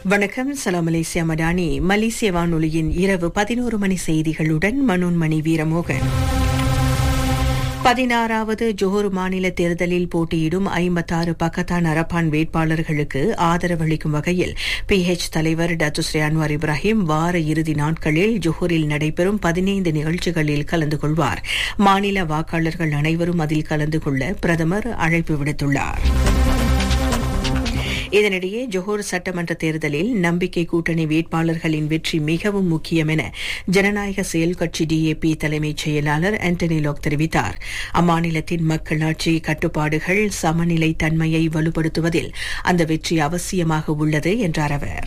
வணக்கம் சலாம் மலேசியா மடானி மலேசிய வானொலியின் இரவு பதினோரு மணி செய்திகளுடன் மனோன்மணி வீரமோகன் பதினாறாவது ஜோஹர் மாநில தேர்தலில் போட்டியிடும் ஐம்பத்தாறு பக்கத்தான் அரப்பான் வேட்பாளர்களுக்கு ஆதரவளிக்கும் வகையில் பிஹெச் தலைவர் டத்துஸ்ரீ அன்வார் இப்ராஹிம் வார இறுதி நாட்களில் ஜோஹரில் நடைபெறும் பதினைந்து நிகழ்ச்சிகளில் கலந்து கொள்வார் மாநில வாக்காளர்கள் அனைவரும் அதில் கலந்து கொள்ள பிரதமர் அழைப்பு விடுத்துள்ளார் இதனிடையே ஜொஹோர் சட்டமன்ற தேர்தலில் நம்பிக்கை கூட்டணி வேட்பாளர்களின் வெற்றி மிகவும் முக்கியம் என ஜனநாயக செயல் கட்சி டிஏபி தலைமைச் செயலாளர் ஆண்டனி லோக் தெரிவித்தார் அம்மாநிலத்தின் மக்களாட்சி கட்டுப்பாடுகள் சமநிலை தன்மையை வலுப்படுத்துவதில் அந்த வெற்றி அவசியமாக உள்ளது என்றார் அவர்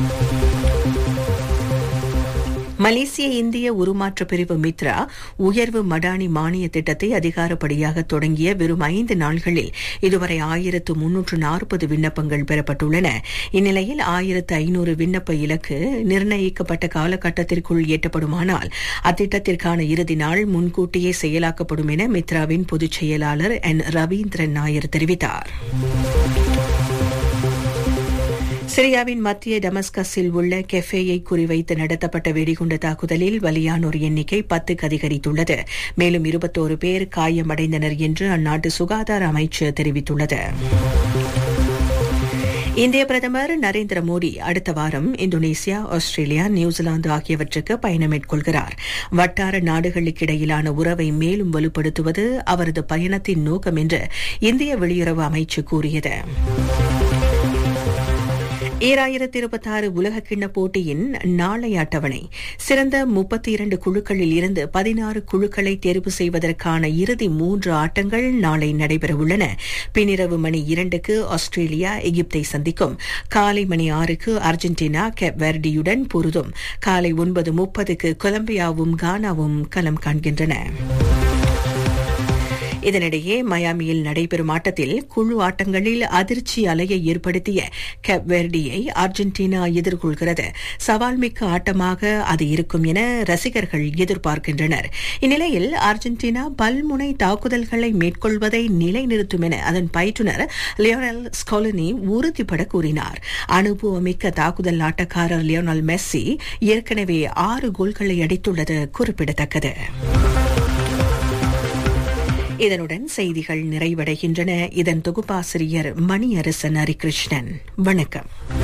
மலேசிய இந்திய உருமாற்ற பிரிவு மித்ரா உயர்வு மடானி மானிய திட்டத்தை அதிகாரப்படியாக தொடங்கிய வெறும் ஐந்து நாள்களில் இதுவரை ஆயிரத்து முன்னூற்று நாற்பது விண்ணப்பங்கள் பெறப்பட்டுள்ளன இந்நிலையில் ஆயிரத்து ஐநூறு விண்ணப்ப இலக்கு நிர்ணயிக்கப்பட்ட காலகட்டத்திற்குள் எட்டப்படுமானால் அத்திட்டத்திற்கான இறுதி நாள் முன்கூட்டியே செயலாக்கப்படும் என மித்ராவின் பொதுச் செயலாளர் என் ரவீந்திரன் நாயர் தெரிவித்தார் சிரியாவின் மத்திய டமஸ்கஸில் உள்ள கெஃபேயை குறிவைத்து நடத்தப்பட்ட வெடிகுண்டு தாக்குதலில் பலியானோர் எண்ணிக்கை பத்துக்கு அதிகரித்துள்ளது மேலும் இருபத்தோரு பேர் காயமடைந்தனர் என்று அந்நாட்டு சுகாதார அமைச்சு தெரிவித்துள்ளது இந்திய பிரதமர் நரேந்திர மோடி அடுத்த வாரம் இந்தோனேசியா ஆஸ்திரேலியா நியூசிலாந்து ஆகியவற்றுக்கு பயணம் மேற்கொள்கிறார் வட்டார நாடுகளுக்கிடையிலான உறவை மேலும் வலுப்படுத்துவது அவரது பயணத்தின் நோக்கம் என்று இந்திய வெளியுறவு அமைச்சு கூறியது ஈராயிரத்தி இருபத்தாறு உலக கிண்ண போட்டியின் நாளை அட்டவணை சிறந்த முப்பத்தி இரண்டு குழுக்களில் இருந்து பதினாறு குழுக்களை தேர்வு செய்வதற்கான இறுதி மூன்று ஆட்டங்கள் நாளை நடைபெறவுள்ளன பின்னிரவு மணி இரண்டுக்கு ஆஸ்திரேலியா எகிப்தை சந்திக்கும் காலை மணி ஆறுக்கு அர்ஜென்டினா கெப் வெர்டியுடன் பொருதும் காலை ஒன்பது முப்பதுக்கு கொலம்பியாவும் கானாவும் களம் காண்கின்றன இதனிடையே மயாமியில் நடைபெறும் ஆட்டத்தில் குழு ஆட்டங்களில் அதிர்ச்சி அலையை ஏற்படுத்திய கெப்வெர்டியை அர்ஜென்டினா எதிர்கொள்கிறது சவால் மிக்க ஆட்டமாக அது இருக்கும் என ரசிகர்கள் எதிர்பார்க்கின்றனர் இந்நிலையில் அர்ஜென்டினா பல்முனை தாக்குதல்களை மேற்கொள்வதை நிலைநிறுத்தும் என அதன் பயிற்றுநர் லியோனல் ஸ்கோலனி உறுதிபட கூறினார் அனுபவமிக்க தாக்குதல் ஆட்டக்காரர் லியோனல் மெஸ்ஸி ஏற்கனவே ஆறு கோல்களை அடித்துள்ளது குறிப்பிடத்தக்கது இதனுடன் செய்திகள் நிறைவடைகின்றன இதன் தொகுப்பாசிரியர் மணியரசன் ஹரிகிருஷ்ணன் வணக்கம்